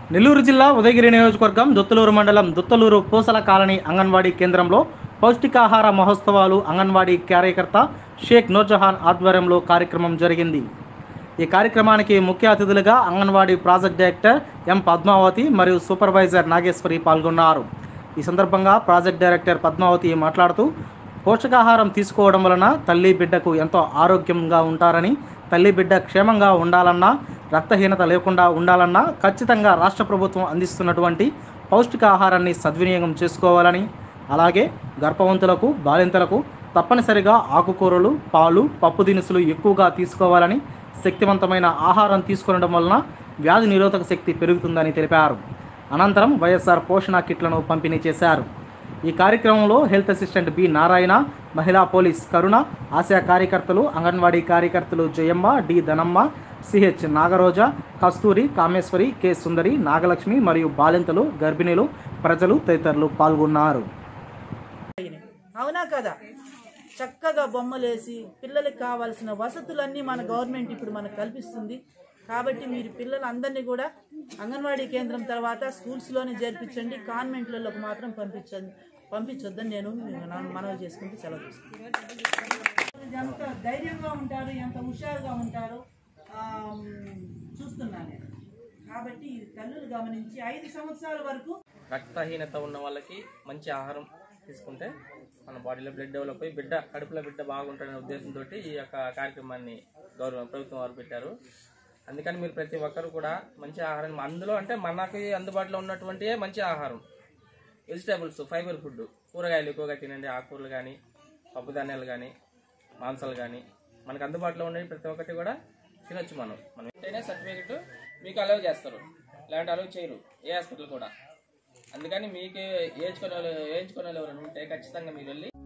నెల్లూరు జిల్లా ఉదయగిరి నియోజకవర్గం దుత్తలూరు మండలం దుత్తలూరు పూసల కాలనీ అంగన్వాడీ కేంద్రంలో పౌష్టికాహార మహోత్సవాలు అంగన్వాడీ కార్యకర్త షేక్ నూర్జహాన్ ఆధ్వర్యంలో కార్యక్రమం జరిగింది ఈ కార్యక్రమానికి ముఖ్య అతిథులుగా anganwadi project director M Padmavati మరియు సూపర్వైజర్ నాగేశ్వరి పాల్గొన్నారు ఈ సందర్భంగా ప్రాజెక్ట్ డైరెక్టర్ పద్మావతి మాట్లాడుతూ పోషకాహారం తీసుకోవడం వలన తల్లి బిడ్డకు ఎంతో ఆరోగ్యంగా ఉంటారని తల్లి బిడ్డ క్షేమంగా ఉండాలన్నా రక్తహీనత లేకుండా ఉండాలన్నా ఖచ్చితంగా రాష్ట్ర ప్రభుత్వం అందిస్తున్నటువంటి పౌష్టికాహారాన్ని సద్వినియోగం చేసుకోవాలని అలాగే గర్భవంతులకు బాలింతలకు తప్పనిసరిగా ఆకుకూరలు పాలు పప్పు దినుసులు ఎక్కువగా తీసుకోవాలని శక్తివంతమైన ఆహారం తీసుకొనడం వలన వ్యాధి నిరోధక శక్తి పెరుగుతుందని తెలిపారు అనంతరం వైఎస్ఆర్ పోషణ కిట్లను పంపిణీ చేశారు ఈ కార్యక్రమంలో హెల్త్ అసిస్టెంట్ బి నారాయణ మహిళా పోలీస్ కరుణ ఆశా కార్యకర్తలు అంగన్వాడీ కార్యకర్తలు Jayamma D Dhanamma CH Nagaroja Kasturi Kameshwari K Sundari Nagalakshmi మరియు బాలింతలు గర్భిణీలు ప్రజలు తదితరులు పాల్గొన్నారు అవునా కదా చక్కగా బొమ్మలేసి పిల్లలకు కావాల్సిన వసతులన్నీ మన గవర్నమెంట్ ఇప్పుడు మనకు కల్పిస్తుంది కాబట్టి మీరు పిల్లలందరినీ కూడా అంగన్వాడీ కేంద్రం తర్వాత స్కూల్స్లోనే చేర్పించండి కాన్వెంట్లలోకి మాత్రం పంపించండి పంపించొద్దని నేను నా- మనవి చేసుకుంటూ సెలవు తీసుకుంటాను ఎంత ధైర్యంగా ఉంటారు ఎంత హుషారుగా ఉంటారు ఆ, చూస్తున్నాను నేను కాబట్టి ఈ తల్లులు గమనించి ఐదు సంవత్సరాల వరకు రక్తహీనత ఉన్న వాళ్ళకి మంచి ఆహారం తీసుకుంటే మన బాడీలో బ్లడ్ డెవలప్ అయ్యి బిడ్డ కడుపులో బిడ్డ బాగుంటుందనే ఉద్దేశంతో ఈ యొక్క కార్యక్రమాన్ని గౌరవ ప్రభుత్వం వారు పెట్టారు అందుకని మీరు ప్రతి ఒక్కరు కూడా మంచి ఆహారం అందులో అంటే మనకి అందుబాటులో ఉన్నటువంటి మంచి ఆహారం వెజిటేబుల్స్ ఫైబర్ ఫుడ్ కూరగాయలు ఎక్కువగా తినండి ఆకుకూరలు కానీ పప్పు ధాన్యాలు కానీ మాంసాలు కానీ మనకు అందుబాటులో ఉండే ప్రతి ఒక్కటి కూడా తినొచ్చు మనం మనం ఏంటనే సర్టిఫికెట్ మీకు అలౌ చేస్తారు లేదంటే అలౌ చేయరు ఏ హాస్పిటల్ కూడా అందుకని మీకు వేయించుకునే వాళ్ళు వేయించుకునే వాళ్ళు ఎవరైనా ఉంటే ఖచ్చితంగా మీరు వెళ్ళి